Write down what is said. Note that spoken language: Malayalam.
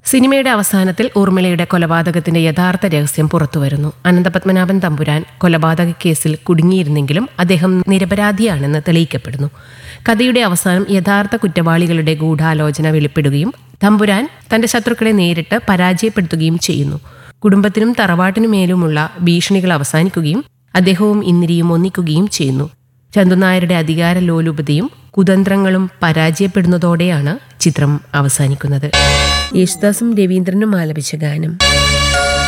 സിനിമയുടെ അവസാനത്തിൽ ഊർമിളയുടെ കൊലപാതകത്തിന്റെ യഥാർത്ഥ രഹസ്യം പുറത്തുവരുന്നു അനന്തപത്മനാഭൻ തമ്പുരാൻ കൊലപാതക കേസിൽ കുടുങ്ങിയിരുന്നെങ്കിലും അദ്ദേഹം നിരപരാധിയാണെന്ന് തെളിയിക്കപ്പെടുന്നു കഥയുടെ അവസാനം യഥാർത്ഥ കുറ്റവാളികളുടെ ഗൂഢാലോചന വെളിപ്പെടുകയും തമ്പുരാൻ തന്റെ ശത്രുക്കളെ നേരിട്ട് പരാജയപ്പെടുത്തുകയും ചെയ്യുന്നു കുടുംബത്തിനും തറവാട്ടിനുമേലുമുള്ള ഭീഷണികൾ അവസാനിക്കുകയും അദ്ദേഹവും ഇന്ദിരിയും ഒന്നിക്കുകയും ചെയ്യുന്നു ചന്തുനായരുടെ അധികാര ലോലുപതയും കുതന്ത്രങ്ങളും പരാജയപ്പെടുന്നതോടെയാണ് ചിത്രം അവസാനിക്കുന്നത് യേശുദാസും രവീന്ദ്രനും ആലപിച്ച ഗാനം